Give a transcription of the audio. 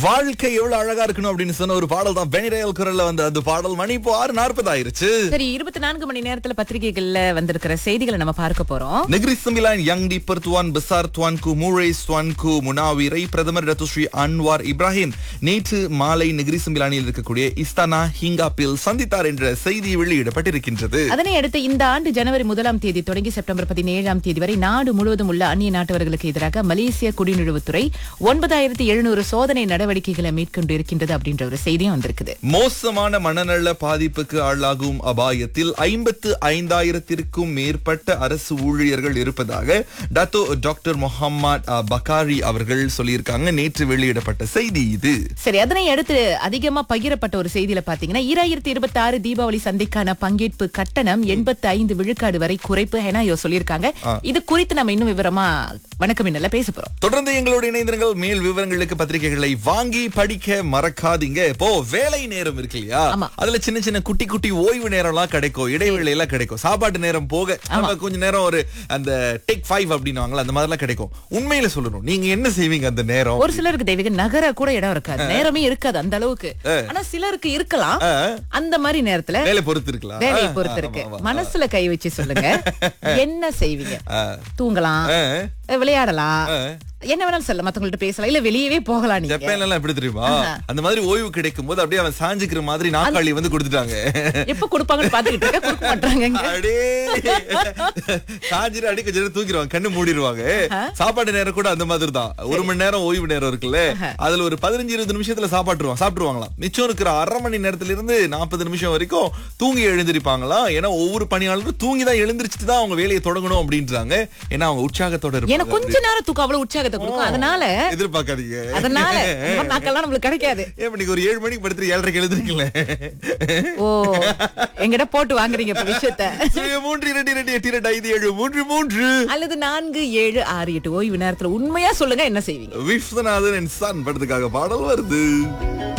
வாழ்க்கை எவ்வளவு அழகா இருக்கணும் அப்படின்னு சொன்ன ஒரு பாடல் தான் பெனிரயல் குரல்ல வந்த அந்த பாடல் மணி இப்போ ஆறு நாற்பது ஆயிருச்சு சரி இருபத்தி நான்கு மணி நேரத்துல பத்திரிகைகள்ல வந்திருக்கிற செய்திகளை நம்ம பார்க்க போறோம் Negeri Sembilan Yang Dipertuan Besar Tuanku மூரை துவான்கு முனாவிரை பிரதமர் ரத்துஸ்ரீ அன்வார் இப்ராஹிம் நேற்று மாலை நெகிரி சமிலானில் இருக்கக்கூடிய இஸ்தானா ஹிங்காப்பில் சந்தித்தார் என்ற செய்தி வெளியிடப்பட்டிருக்கின்றது அதனை அடுத்து இந்த ஆண்டு ஜனவரி முதலாம் தேதி தொடங்கி செப்டம்பர் பதினேழாம் தேதி வரை நாடு முழுவதும் உள்ள அந்நிய நாட்டவர்களுக்கு எதிராக மலேசிய குடிநுழைவுத்துறை ஒன்பதாயிரத்தி எழுநூறு சோதனை நடவடிக்கைகளை மேற்கொண்டு இருக்கின்றது அப்படின்ற ஒரு செய்தியும் வந்திருக்குது மோசமான மனநல பாதிப்புக்கு ஆளாகும் அபாயத்தில் ஐம்பத்து ஐந்தாயிரத்திற்கும் மேற்பட்ட அரசு ஊழியர்கள் இருப்பதாக டத்தோ டாக்டர் முகமது பக்காரி அவர்கள் சொல்லியிருக்காங்க நேற்று வெளியிடப்பட்ட செய்தி இது சரி அதனை அடுத்து அதிகமா பகிரப்பட்ட ஒரு செய்தியில பாத்தீங்கன்னா ஈராயிரத்தி இருபத்தி ஆறு தீபாவளி சந்தைக்கான பங்கேற்பு கட்டணம் எண்பத்தி ஐந்து விழுக்காடு வரை குறைப்பு என ஐயோ சொல்லியிருக்காங்க இது குறித்து நம்ம இன்னும் விவரமா வணக்கம் என்னல பேச போறோம் தொடர்ந்து எங்களோட இணைந்திருங்கள் மேல் விவரங்களுக்கு பத்திரிகைகளை வாங்கி படிக்க மறக்காதீங்க இப்போ வேலை நேரம் இருக்கு இல்லையா ஆமா. அதுல சின்ன சின்ன குட்டி குட்டி ஓய்வு நேரம் எல்லாம் கிடைக்கும் இடைவேளை எல்லாம் கிடைக்கும் சாப்பாட்டு நேரம் போக நம்ம கொஞ்ச நேரம் ஒரு அந்த டேக் ஃபைவ் அப்படின்னுவாங்கல்ல அந்த மாதிரிலாம் கிடைக்கும் உண்மையில சொல்லணும் நீங்க என்ன செய்வீங்க அந்த நேரம் ஒரு சிலருக்கு தெய்வீக நகர கூட இடம் இருக்காது நேரமே இருக்காது அந்த அளவுக்கு ஆனா சிலருக்கு இருக்கலாம் ஆ. அந்த மாதிரி நேரத்துல வேலை பொறுத்து இருக்கலாம் வேலையை ஆ, பொறுத்து ஆ, இருக்கு ஆமா, ஆமா. மனசுல கை வச்சு சொல்லுங்க என்ன செய்வீங்க ஆ. தூங்கலாம் ஆ. விளையாடலாம் ஆ. என்ன வேணாலும் சொல்ல மத்தவங்கள்ட்ட பேசலாம் இல்ல வெளியவே போகலாம் நீங்க ஜப்பான்ல எல்லாம் எப்படி தெரியுமா அந்த மாதிரி ஓய்வு கிடைக்கும் போது அப்படியே அவன் சாஞ்சுக்கிற மாதிரி நாக்காளி வந்து கொடுத்துட்டாங்க எப்ப கொடுப்பாங்கன்னு பாத்துக்கிட்டு இருக்க கொடுக்க மாட்டாங்க இங்க. அடே சாஞ்சிட்டு அடி கொஞ்ச நேரம் தூக்கிடுவாங்க கண்ணு மூடிடுவாங்க சாப்பாடு நேரம் கூட அந்த மாதிரி தான் ஒரு மணி நேரம் ஓய்வு நேரம் இருக்குல்ல அதுல ஒரு பதினஞ்சு இருபது நிமிஷத்துல சாப்பாட்டுருவாங்க சாப்பிட்டுருவாங்களாம் மிச்சம் இருக்கிற அரை மணி நேரத்துல இருந்து நாற்பது நிமிஷம் வரைக்கும் தூங்கி எழுந்திருப்பாங்களாம் ஏன்னா ஒவ்வொரு பணியாளரும் தூங்கி தான் எழுந்திருச்சுட்டு தான் அவங்க வேலையை தொடங்கணும் அப்படின்றாங்க ஏன்னா அவங்க உற்சாகத்தோட எனக்கு இருப்பாங்க கொஞ்ச நேரம் தூக்கம் அவ்வளவு உற்சாகத்தை கொடுக்கும் அதனால எதிர்பார்க்காதீங்க அதனால இந்த மாதிரி நாட்கள்லாம் நம்மளுக்கு கிடைக்காது ஏன் இப்ப நீங்க ஒரு ஏழு மணிக்கு படுத்துட்டு ஏழரைக்கு எழுதுறீங்களே ஓ எங்கிட்ட போட்டு வாங்குறீங்க இப்ப விஷயத்த சுய மூன்று இரண்டு இரண்டு எட்டு இரண்டு ஐந்து ஏழு மூன்று மூன்று அல்லது நான்கு ஏழு ஆறு எட்டு ஓய்வு நேரத்துல உண்மையா சொல்லுங்க என்ன செய்வீங்க விஸ்வநாதன் அண்ட் சன் படத்துக்காக பாடல் வருது